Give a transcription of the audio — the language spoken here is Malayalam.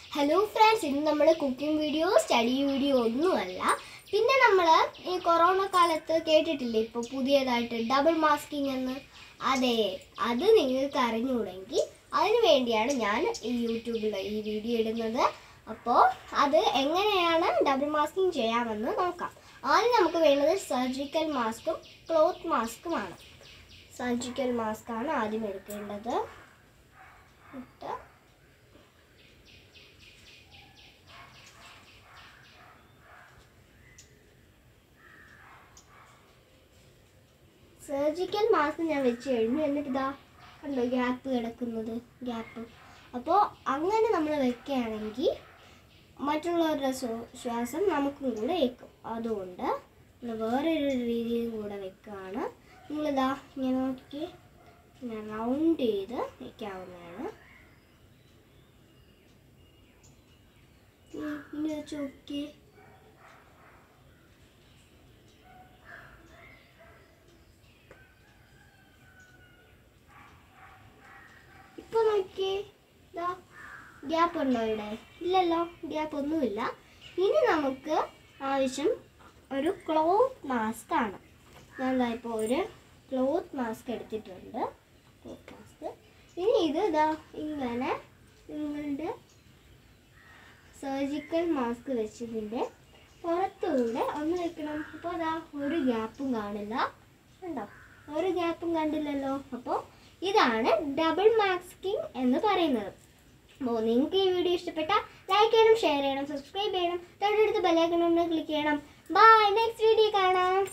ഹലോ ഫ്രണ്ട്സ് ഇന്ന് നമ്മൾ കുക്കിംഗ് വീഡിയോ സ്റ്റഡി വീഡിയോ ഒന്നുമല്ല പിന്നെ നമ്മൾ ഈ കൊറോണ കാലത്ത് കേട്ടിട്ടില്ലേ ഇപ്പോൾ പുതിയതായിട്ട് ഡബിൾ മാസ്കിംഗ് എന്ന് അതെ അത് നിങ്ങൾക്ക് അറിഞ്ഞുകൂടെങ്കിൽ അതിന് വേണ്ടിയാണ് ഞാൻ ഈ യൂട്യൂബിൽ ഈ വീഡിയോ ഇടുന്നത് അപ്പോൾ അത് എങ്ങനെയാണ് ഡബിൾ മാസ്കിംഗ് ചെയ്യാമെന്ന് നോക്കാം ആദ്യം നമുക്ക് വേണ്ടത് സർജിക്കൽ മാസ്കും ക്ലോത്ത് മാസ്കുമാണ് സർജിക്കൽ മാസ്ക് ആണ് ആദ്യം എടുക്കേണ്ടത് എന്നിട്ട് സർജിക്കൽ മാസ്ക് ഞാൻ വെച്ച് കഴിഞ്ഞു എന്നിട്ട് ഇതാ കണ്ടോ ഗ്യാപ്പ് കിടക്കുന്നത് ഗ്യാപ്പ് അപ്പോൾ അങ്ങനെ നമ്മൾ വെക്കുകയാണെങ്കിൽ മറ്റുള്ളവരുടെ ശ്വ- ശ്വാസം നമുക്കും കൂടെ ഏൽക്കും അതുകൊണ്ട് നമ്മൾ വേറൊരു രീതിയിൽ കൂടെ വെക്കുകയാണ് നിങ്ങളിതാ ഇങ്ങനെ നോക്കി ഇങ്ങനെ റൗണ്ട് ചെയ്ത് വെക്കാവുന്നതാണ് ഉം, ഇനി വെച്ച് നോക്കിയേ ഇപ്പൊ നോക്കിയേ ഇതാ ഗ്യാപ്പ് ഉണ്ടോ ഇവിടെ ഇല്ലല്ലോ ഗ്യാപ്പ് ഒന്നുമില്ല ഇനി നമുക്ക് ആവശ്യം ഒരു ക്ലോത്ത് മാസ്ക് ആണ് ഞാൻ ദാ ഇപ്പോൾ ഒരു ക്ലോത്ത് മാസ്ക് എടുത്തിട്ടുണ്ട് ക്ലോത്ത് മാസ്ക് ഇനി ഇത് ഇതാ ഇങ്ങനെ നിങ്ങളുടെ സർജിക്കൽ മാസ്ക് വെച്ചതിൻ്റെ പുറത്തുകൂടെ ഒന്ന് വെക്കണം അപ്പോൾ അതാ ഒരു ഗ്യാപ്പും കാണില്ല ഉണ്ടോ ഒരു ഗ്യാപ്പും കണ്ടില്ലല്ലോ അപ്പോൾ ഇതാണ് ഡബിൾ മാസ്കിംഗ് എന്ന് പറയുന്നത് അപ്പോൾ നിങ്ങൾക്ക് ഈ വീഡിയോ ഇഷ്ടപ്പെട്ടാൽ ലൈക്ക് ചെയ്യണം ഷെയർ ചെയ്യണം സബ്സ്ക്രൈബ് ചെയ്യണം തൊട്ടടുത്ത് ബെല്ലൈക്കൺ ഒന്ന് ക്ലിക്ക് ചെയ്യണം ബൈ നെക്സ്റ്റ് വീഡിയോ കാണാം